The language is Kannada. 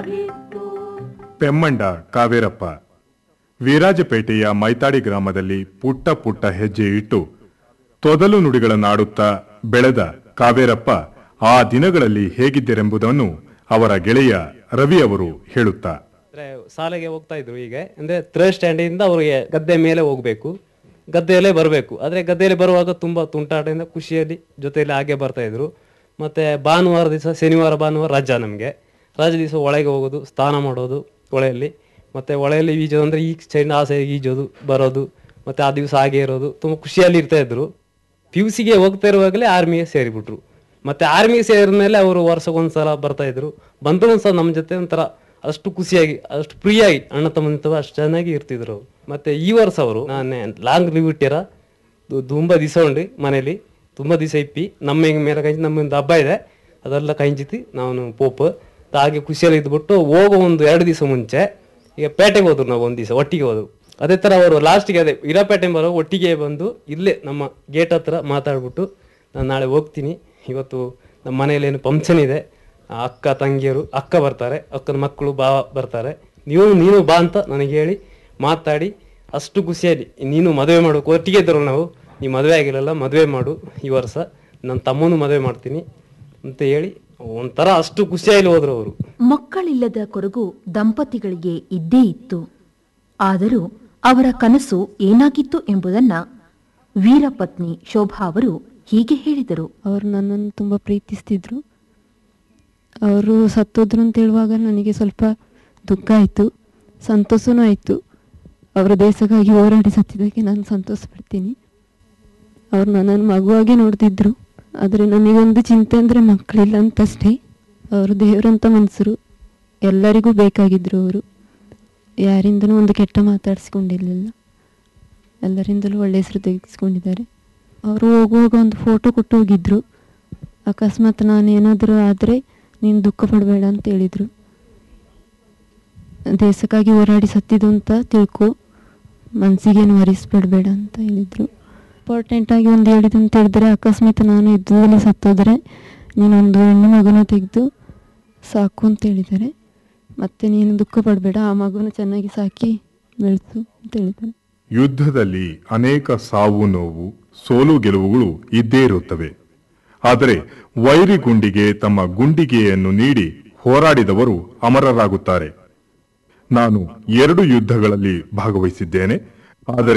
ಪೆಮ್ಮಂಡ ಕಾವೇರಪ್ಪ ವೀರಾಜಪೇಟೆಯ ಮೈತಾಡಿ ಗ್ರಾಮದಲ್ಲಿ ಪುಟ್ಟ ಪುಟ್ಟ ಹೆಜ್ಜೆ ಇಟ್ಟು ತೊದಲು ನುಡಿಗಳನ್ನಾಡುತ್ತಾ ಬೆಳೆದ ಕಾವೇರಪ್ಪ ಆ ದಿನಗಳಲ್ಲಿ ಹೇಗಿದ್ದರೆಂಬುದನ್ನು ಅವರ ಗೆಳೆಯ ರವಿ ಅವರು ಹೇಳುತ್ತಾ ಅಂದ್ರೆ ಶಾಲೆಗೆ ಹೋಗ್ತಾ ಇದ್ರು ಹೀಗೆ ಅಂದ್ರೆ ಥರ್ಡ್ ಸ್ಟ್ಯಾಂಡಿಂದ ಅವ್ರಿಗೆ ಗದ್ದೆ ಮೇಲೆ ಹೋಗ್ಬೇಕು ಗದ್ದೆಯಲ್ಲೇ ಬರಬೇಕು ಆದರೆ ಗದ್ದೆಯಲ್ಲಿ ಬರುವಾಗ ತುಂಬಾ ತುಂಟಾಟದಿಂದ ಖುಷಿಯಲ್ಲಿ ಜೊತೆಯಲ್ಲಿ ಹಾಗೆ ಬರ್ತಾ ಇದ್ರು ಮತ್ತೆ ಭಾನುವಾರ ದಿವಸ ಶನಿವಾರ ಭಾನುವಾರ ರಜಾ ನಮಗೆ ರಜೆ ದಿವಸ ಒಳಗೆ ಹೋಗೋದು ಸ್ನಾನ ಮಾಡೋದು ಹೊಳೆಯಲ್ಲಿ ಮತ್ತೆ ಹೊಳೆಯಲ್ಲಿ ಈಜೋದು ಅಂದ್ರೆ ಈ ಸೈಡ್ ಆ ಸೈಡ್ ಈಜೋದು ಬರೋದು ಮತ್ತೆ ಆ ದಿವಸ ಹಾಗೆ ಇರೋದು ತುಂಬ ಖುಷಿಯಲ್ಲಿ ಇರ್ತಾ ಇದ್ರು ಪಿ ಯು ಸಿಗೆ ಹೋಗ್ತಾ ಇರುವಾಗಲೇ ಆರ್ಮಿಗೆ ಸೇರಿಬಿಟ್ರು ಮತ್ತೆ ಆರ್ಮಿಗೆ ಸೇರಿದ ಮೇಲೆ ಅವರು ವರ್ಷಕ್ಕೊಂದ್ಸಲ ಬರ್ತಾ ಇದ್ರು ಬಂದ್ರು ಒಂದ್ಸಲ ನಮ್ಮ ಜೊತೆ ಒಂಥರ ಅಷ್ಟು ಖುಷಿಯಾಗಿ ಅಷ್ಟು ಫ್ರೀಯಾಗಿ ಅಣ್ಣ ತಮ್ಮಂತವ ಅಷ್ಟು ಚೆನ್ನಾಗಿ ಇರ್ತಿದ್ರು ಅವ್ರು ಮತ್ತೆ ಈ ವರ್ಷ ಅವರು ನಾನೇ ಲಾಂಗ್ ಲೀವ್ ಇಟ್ಟಿರ ದು- ತುಂಬಾ ದಿವಸ ಉಂಡು ಮನೇಲಿ ತುಂಬಾ ದಿವಸ ಇಪ್ಪಿ ನಮ್ಮ ಹಿಂಗ್ ಮೇಲೆ ಕೈಂಚಿ ನಮ್ಮೊಂದು ಹಬ್ಬ ಇದೆ ಅದೆಲ್ಲ ಕೈಂಚಿತಿ ನಾನು ಪೋಪ್ ಹಾಗೆ ಖುಷಿಯಲ್ಲಿ ಇದ್ಬಿಟ್ಟು ಹೋಗೋ ಒಂದು ಎರಡು ದಿವಸ ಮುಂಚೆ ಈಗ ಪೇಟೆಗೆ ಹೋದ್ರು ನಾವು ಒಂದು ದಿವಸ ಒಟ್ಟಿಗೆ ಹೋದ್ರು ಅದೇ ತರ ಅವರು ಲಾಸ್ಟ್ಗೆ ಅದೇ ಇರಾಪೇಟೆ ಬರೋ ಒಟ್ಟಿಗೆ ಬಂದು ಇಲ್ಲೇ ನಮ್ಮ ಗೇಟ್ ಹತ್ರ ಮಾತಾಡ್ಬಿಟ್ಟು ನಾನು ನಾಳೆ ಹೋಗ್ತೀನಿ ಇವತ್ತು ನಮ್ಮ ಮನೇಲಿ ಏನು ಫಂಕ್ಷನ್ ಇದೆ ಆ ಅಕ್ಕ ತಂಗಿಯರು ಅಕ್ಕ ಬರ್ತಾರೆ ಅಕ್ಕನ ಮಕ್ಕಳು ಭಾವ ಬರ್ತಾರೆ ನೀವು ನೀನು ಬಾ ಅಂತ ನನಗೆ ಹೇಳಿ ಮಾತಾಡಿ ಅಷ್ಟು ಖುಷಿಯಲ್ಲಿ ನೀನು ಮದುವೆ ಮಾಡು ಒಟ್ಟಿಗೆ ಇದ್ರು ನಾವು ನೀ ಮದುವೆ ಆಗಿರಲ್ಲ ಮದುವೆ ಮಾಡು ಈ ವರ್ಷ ನನ್ನ ತಮ್ಮನು ಮದುವೆ ಮಾಡ್ತೀನಿ ಅಂತ ಹೇಳಿ ಒಂಥರ ಅಷ್ಟು ಖುಷಿಯಾಗಿ ಹೋದ್ರು ಅವರು ಮಕ್ಕಳಿಲ್ಲದ ಕೊರಗು ದಂಪತಿಗಳಿಗೆ ಇದ್ದೇ ಇತ್ತು ಆದರೂ ಅವರ ಕನಸು ಏನಾಗಿತ್ತು ಎಂಬುದನ್ನ ವೀರಪತ್ನಿ ಶೋಭಾ ಅವರು ಹೀಗೆ ಹೇಳಿದರು ಅವರು ನನ್ನನ್ನು ತುಂಬ ಪ್ರೀತಿಸ್ತಿದ್ರು ಅವರು ಸತ್ತೋದ್ರು ಅಂತ ಹೇಳುವಾಗ ನನಗೆ ಸ್ವಲ್ಪ ದುಃಖ ಆಯಿತು ಸಂತೋಷನೂ ಆಯಿತು ಅವರ ದೇಶಕ್ಕಾಗಿ ಹೋರಾಡಿ ಸತ್ತಿದ್ದಕ್ಕೆ ನಾನು ಸಂತೋಷ ಪಡ್ತೀನಿ ಅವ್ರು ನನ್ನನ್ನು ಮಗುವಾಗೆ ನೋಡ್ತಿದ್ರು ಆದರೆ ನನಗೊಂದು ಚಿಂತೆ ಅಂದರೆ ಮಕ್ಕಳಿಲ್ಲ ಅಂತಷ್ಟೇ ಅವರು ದೇವರಂತ ಮನುಷ್ಯರು ಎಲ್ಲರಿಗೂ ಬೇಕಾಗಿದ್ರು ಅವರು ಯಾರಿಂದನೂ ಒಂದು ಕೆಟ್ಟ ಮಾತಾಡಿಸ್ಕೊಂಡಿರಲಿಲ್ಲ ಎಲ್ಲರಿಂದಲೂ ಒಳ್ಳೆ ಹೆಸರು ತೆಗೆಸ್ಕೊಂಡಿದ್ದಾರೆ ಅವರು ಹೋಗುವಾಗ ಒಂದು ಫೋಟೋ ಕೊಟ್ಟು ಹೋಗಿದ್ರು ಅಕಸ್ಮಾತ್ ನಾನು ಏನಾದರೂ ಆದರೆ ನೀನು ದುಃಖ ಪಡಬೇಡ ಅಂತ ಹೇಳಿದರು ದೇಶಕ್ಕಾಗಿ ಹೋರಾಡಿ ಸತ್ತಿದ್ದು ಅಂತ ತಿಳ್ಕೊ ಮನಸ್ಸಿಗೇನು ವರಿಸ್ಬಿಡ್ಬೇಡ ಅಂತ ಹೇಳಿದರು ಇಂಪಾರ್ಟೆಂಟಾಗಿ ಒಂದು ಹೇಳಿದ್ದು ಅಂತ ಹೇಳಿದ್ರೆ ಅಕಸ್ಮಾತ್ ನಾನು ಯುದ್ಧದಲ್ಲಿ ಸತ್ತೋದ್ರೆ ನೀನೊಂದು ಹೆಣ್ಣು ಮಗುನ ತೆಗೆದು ಸಾಕು ಅಂತ ಹೇಳಿದ್ದಾರೆ ಮತ್ತು ನೀನು ದುಃಖ ಪಡಬೇಡ ಆ ಮಗುನ ಚೆನ್ನಾಗಿ ಸಾಕಿ ಬೆಳೆಸು ಅಂತ ಹೇಳಿದ್ದಾರೆ ಯುದ್ಧದಲ್ಲಿ ಅನೇಕ ಸಾವು ನೋವು ಸೋಲು ಗೆಲುವುಗಳು ಇದ್ದೇ ಇರುತ್ತವೆ ಆದರೆ ವೈರಿ ಗುಂಡಿಗೆ ತಮ್ಮ ಗುಂಡಿಗೆಯನ್ನು ನೀಡಿ ಹೋರಾಡಿದವರು ಅಮರರಾಗುತ್ತಾರೆ ನಾನು ಎರಡು ಯುದ್ಧಗಳಲ್ಲಿ ಭಾಗವಹಿಸಿದ್ದೇನೆ ಆದರೆ